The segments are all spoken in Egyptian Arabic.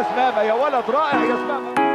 سمامه يا ولد رائع يا سمامه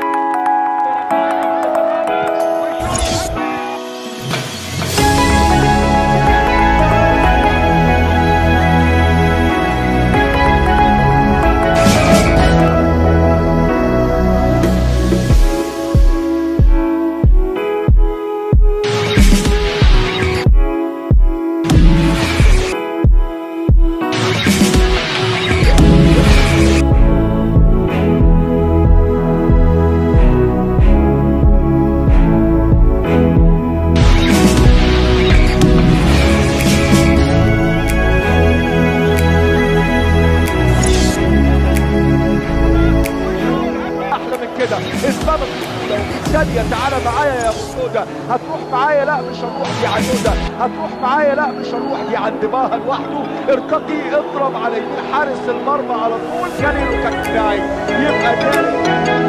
احلى من كده اسمها لو في ثانيه تعالى معايا يا ابو سوده هتروح معايا لا مش هنروح دي عنوده هتروح معايا لا مش هنروح دي عند باها لوحده ارتقي اضرب على يمين حارس المرمى على طول كان له كان يبقى تاني